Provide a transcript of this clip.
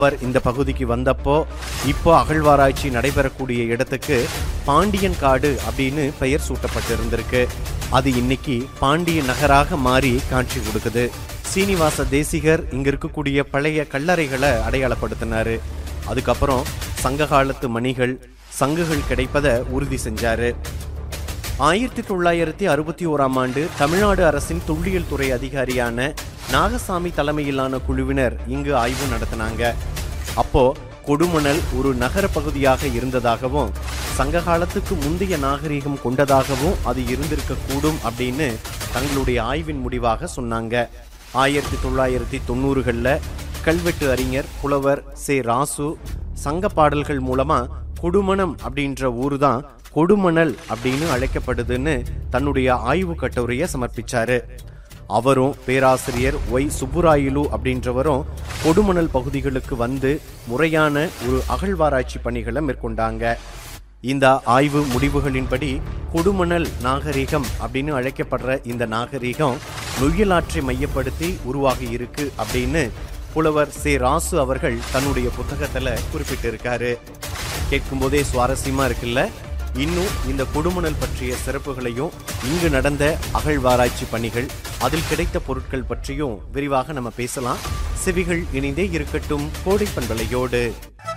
அவர் இந்த பகுதிக்கு வந்தப்போ இப்போ அகழ்வாராய்ச்சி நடைபெறக்கூடிய இடத்துக்கு பாண்டியன் காடு அப்படின்னு பெயர் சூட்டப்பட்டிருந்திருக்கு அது இன்னைக்கு பாண்டிய நகராக மாறி காட்சி கொடுக்குது சீனிவாச தேசிகர் இங்க இருக்கக்கூடிய பழைய கல்லறைகளை அடையாளப்படுத்தினாரு அதுக்கப்புறம் சங்க காலத்து மணிகள் சங்குகள் கிடைப்பதை உறுதி செஞ்சாரு ஆயிரத்தி தொள்ளாயிரத்தி அறுபத்தி ஓராம் ஆண்டு தமிழ்நாடு அரசின் தொல்லியல் துறை அதிகாரியான நாகசாமி தலைமையிலான குழுவினர் இங்கு ஆய்வு நடத்தினாங்க அப்போ கொடுமணல் ஒரு நகர பகுதியாக இருந்ததாகவும் சங்க காலத்துக்கு முந்தைய நாகரிகம் கொண்டதாகவும் அது இருந்திருக்கக்கூடும் அப்படின்னு தங்களுடைய ஆய்வின் முடிவாக சொன்னாங்க ஆயிரத்தி தொள்ளாயிரத்தி தொண்ணூறுகளில் கல்வெட்டு அறிஞர் புலவர் சே ராசு சங்க பாடல்கள் மூலமா கொடுமணம் அப்படின்ற ஊர் தான் கொடுமணல் அப்படின்னு அழைக்கப்படுதுன்னு தன்னுடைய ஆய்வு கட்டுரையை சமர்ப்பிச்சாரு அவரும் பேராசிரியர் ஒய் சுப்புராயலு அப்படின்றவரும் கொடுமணல் பகுதிகளுக்கு வந்து முறையான ஒரு அகழ்வாராய்ச்சி பணிகளை மேற்கொண்டாங்க இந்த ஆய்வு முடிவுகளின்படி கொடுமணல் நாகரிகம் அப்படின்னு அழைக்கப்படுற இந்த நாகரிகம் நொய்யலாற்றை மையப்படுத்தி உருவாகி இருக்கு அப்படின்னு புலவர் சே ராசு அவர்கள் தன்னுடைய புத்தகத்துல குறிப்பிட்டிருக்காரு கேட்கும்போதே சுவாரஸ்யமா இருக்குல்ல இன்னும் இந்த கொடுமணல் பற்றிய சிறப்புகளையும் இங்கு நடந்த அகழ்வாராய்ச்சி பணிகள் அதில் கிடைத்த பொருட்கள் பற்றியும் விரிவாக நம்ம பேசலாம் செவிகள் இணைந்தே இருக்கட்டும் கோடை பண்பலையோடு